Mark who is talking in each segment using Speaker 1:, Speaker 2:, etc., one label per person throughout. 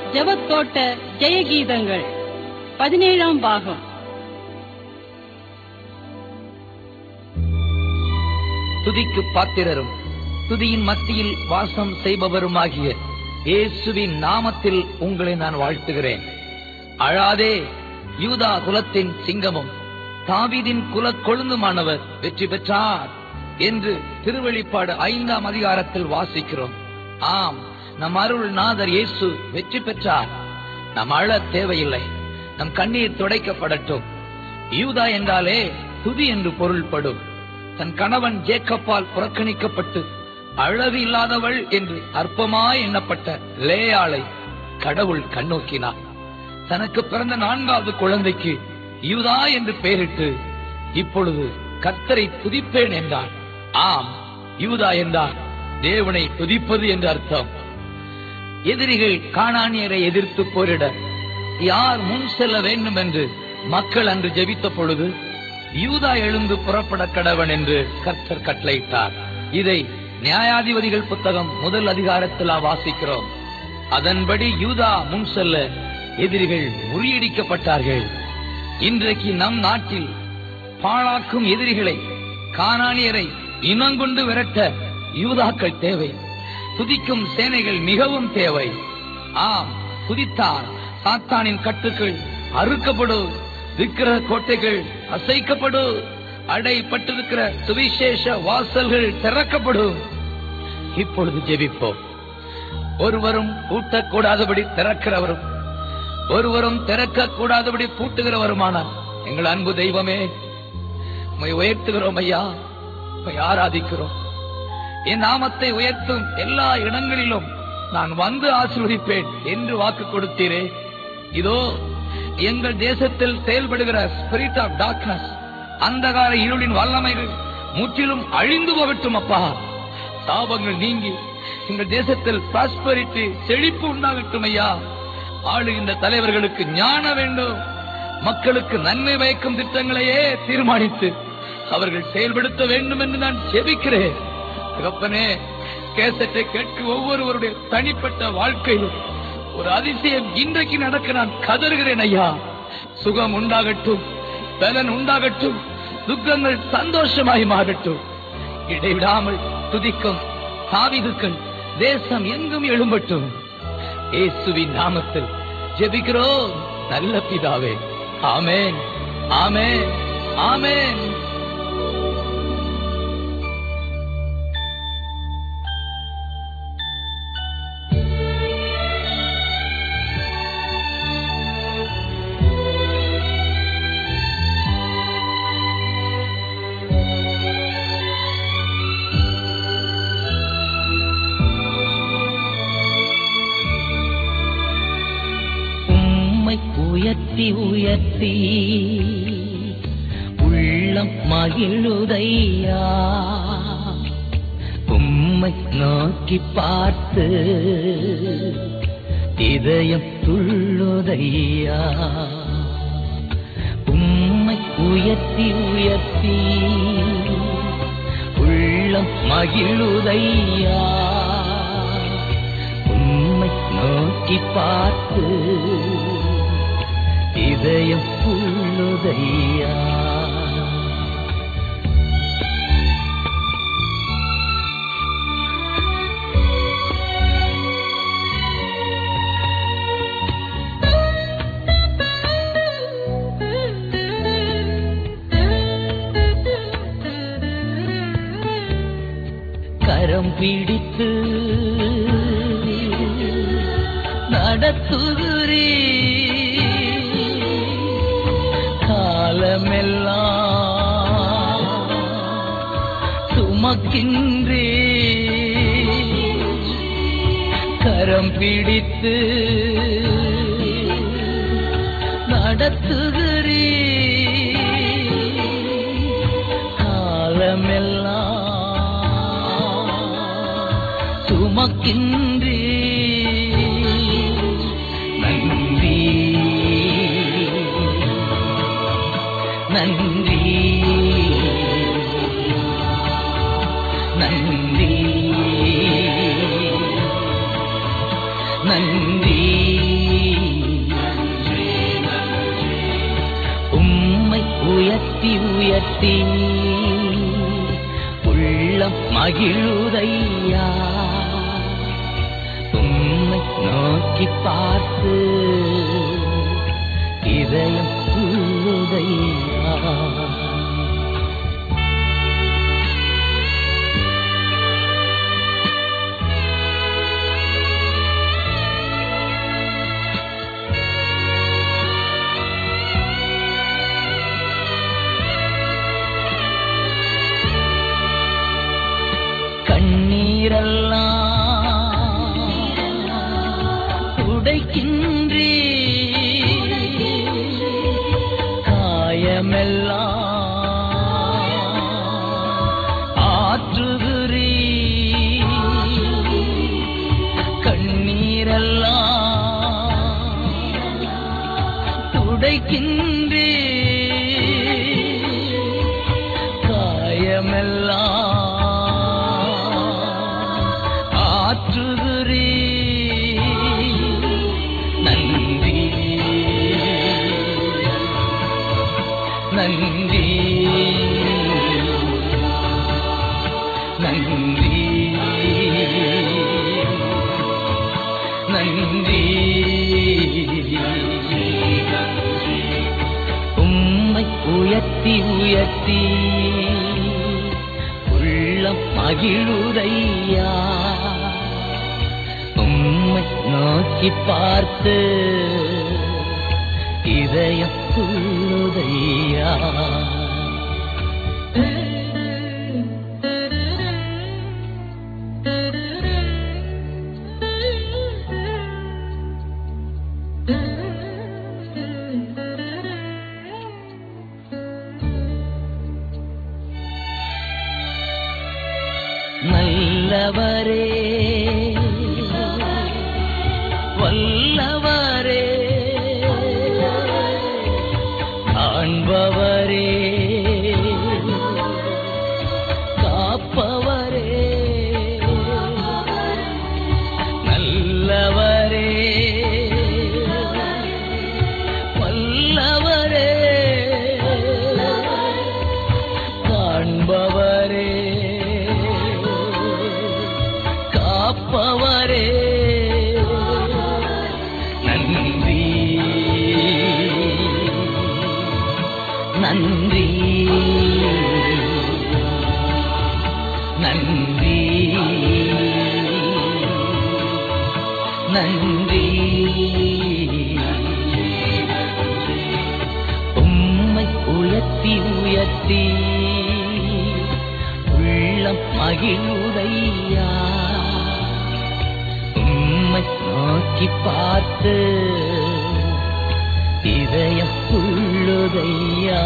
Speaker 1: ஜெபத்தோட்ட ஜெயகீதங்கள் பதினேழாம் பாகம்
Speaker 2: துதிக்கு பாத்திரரும் துதியின் மத்தியில் வாசம் செய்பவருமாகிய இயேசுவின் நாமத்தில் உங்களை நான் வாழ்த்துகிறேன் அழாதே யூதா குலத்தின் சிங்கமும் தாவீதின் குல கொழுந்துமானவர் வெற்றி பெற்றார் என்று திருவெளிப்பாடு ஐந்தாம் அதிகாரத்தில் வாசிக்கிறோம் ஆம் நம் அருள் நாதர் இயேசு வெற்றி பெற்றார் நம் அழ தேவையில்லை நம் கண்ணீர் துடைக்கப்படட்டும் யூதா என்றாலே துதி என்று பொருள்படும் தன் கணவன் ஜேக்கப்பால் புறக்கணிக்கப்பட்டு அழகு இல்லாதவள் என்று அற்பமாய் எண்ணப்பட்ட லேயாளை கடவுள் கண்ணோக்கினார் தனக்கு பிறந்த நான்காவது குழந்தைக்கு யூதா என்று பெயரிட்டு இப்பொழுது கர்த்தரை துதிப்பேன் என்றார் ஆம் யூதா என்றார் தேவனை துதிப்பது என்று அர்த்தம் எதிரிகள் காணானியரை எதிர்த்து போரிட யார் முன் செல்ல வேண்டும் என்று மக்கள் அன்று ஜெபித்த பொழுது யூதா எழுந்து புறப்பட கடவன் என்று கர்த்தர் கட்டளையிட்டார் இதை நியாயாதிபதிகள் புத்தகம் முதல் அதிகாரத்தில் நாம் வாசிக்கிறோம் அதன்படி யூதா முன் செல்ல எதிரிகள் முறியடிக்கப்பட்டார்கள் இன்றைக்கு நம் நாட்டில் பாழாக்கும் எதிரிகளை காணானியரை இனங்கொண்டு விரட்ட யூதாக்கள் தேவை துதிக்கும் சேனைகள் மிகவும் தேவை ஆம் துதித்தார் சாத்தானின் கட்டுக்கள் அறுக்கப்படும் விக்கிரக கோட்டைகள் அசைக்கப்படும் அடைப்பட்டிருக்கிற சுவிசேஷ வாசல்கள் திறக்கப்படும் இப்பொழுது ஜெபிப்போம் ஒருவரும் பூட்டக்கூடாதபடி திறக்கிறவரும் ஒருவரும் திறக்க கூடாதபடி பூட்டுகிறவருமானார் எங்கள் அன்பு தெய்வமே உம்மை உயர்த்துகிறோம் ஐயா உம்மை ஆராதிக்கிறோம் என் நாமத்தை உயர்த்தும் எல்லா இடங்களிலும் நான் வந்து ஆசீர்வதிப்பேன் என்று வாக்கு கொடுத்தீரே இதோ எங்கள் தேசத்தில் செயல்படுகிற ஸ்பிரிட் ஆஃப் டார்க்னஸ் அந்தகார இருளின் வல்லமைகள் முற்றிலும் அழிந்து போகட்டும் அப்பா சாபங்கள் நீங்கி எங்கள் தேசத்தில் பிராஸ்பரிட்டி செழிப்பு உண்டாகட்டும் ஐயா ஆளுகின்ற தலைவர்களுக்கு ஞான வேண்டும் மக்களுக்கு நன்மை பயக்கும் திட்டங்களையே தீர்மானித்து அவர்கள் செயல்படுத்த வேண்டும் என்று நான் ஜெபிக்கிறேன் தகப்பனே கேசட்டை கேட்கும் ஒவ்வொருவருடைய தனிப்பட்ட வாழ்க்கையிலும் ஒரு அதிசயம் இன்றைக்கு நடக்க நான் கதறுகிறேன் ஐயா சுகம் உண்டாகட்டும் பலன் உண்டாகட்டும் துக்கங்கள் சந்தோஷமாய் மாறட்டும் இடைவிடாமல் துதிக்கும் சாவிதுக்கள் தேசம் எங்கும் எழும்பட்டும் இயேசுவின் நாமத்தில் ஜெபிக்கிறோம் நல்ல பிதாவே ஆமென் ஆமென் ஆமென்
Speaker 3: உம்மை உயர்த்தி உயர்த்தி உள்ளம் மகிழுதையா உம்மை நோக்கி பார்த்து இதயம் துள்ளுதையா உம்மை உயர்த்தி உயர்த்தி உள்ளம் மகிழுதையா உம்மை நோக்கி பார்த்து இதயம் புள்ளுதையா கரம் பிடித்து நடத்துகிறீ காலமெல்லாம் சுமக்கின்றே கரம் பிடித்து நடத்துகிறீ காலமெல்லாம் சுமக்கின்றே நன்றி நன்றி நன்றி நன்றி உயர்த்தி உள்ளம் மகிழுதையா உம்மை நோக்கி பார்த்து இதயம் உள்ளுதையா கண்ணீரெல்லாம் துடைக்கின்றே காயமெல்லாம் ஆற்றுகிறீ கண்ணீரெல்லாம் துடைக்கின்றே காயமெல்லாம் ஆற்றுகிறீ நன்றி நன்றி நன்றி நன்றி உம்மை உயர்த்தி உயர்த்தி உள்ளம் மகிழுதையா உம்மை நோக்கி பார்த்து இதயம் துள்ளுதையா நல்லவரே வல்லவரே காண்பவரே காப்பவரே நல்லவரே வல்லவரே காண்பவரே காப்பவரே நன்றி நன்றி நன்றி நன்றி உம்மை உயர்த்தி உயர்த்தி உள்ளம் மகிழுதையா உம்மை நோக்கி பார்த்து இதயம் உள்ளுதையா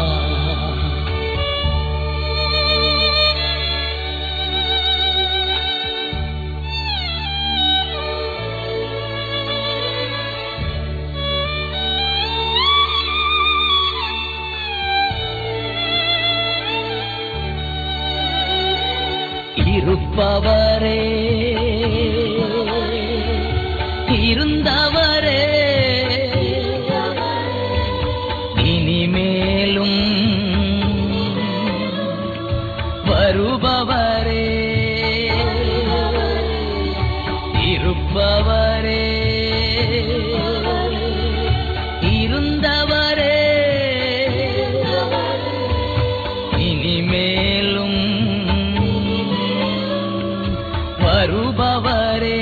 Speaker 3: இருப்பவரே இருந்தவரே இனிமேலும் வருபவரே இருப்பவரே இருந்தவரே இனிமேலும் வருபவரே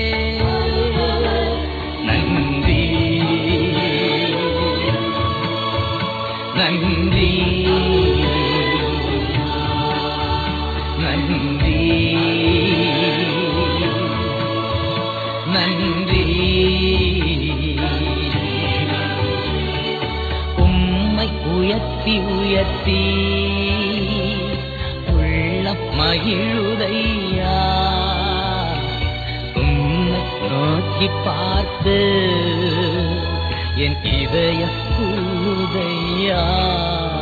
Speaker 3: நன்றி நன்றி நன்றி நன்றி உம்மை உயர்த்தி உயர்த்தி உள்ளம் மகிழுதையா உம்மை நோக்கி பார்த்து என் இதய உதையா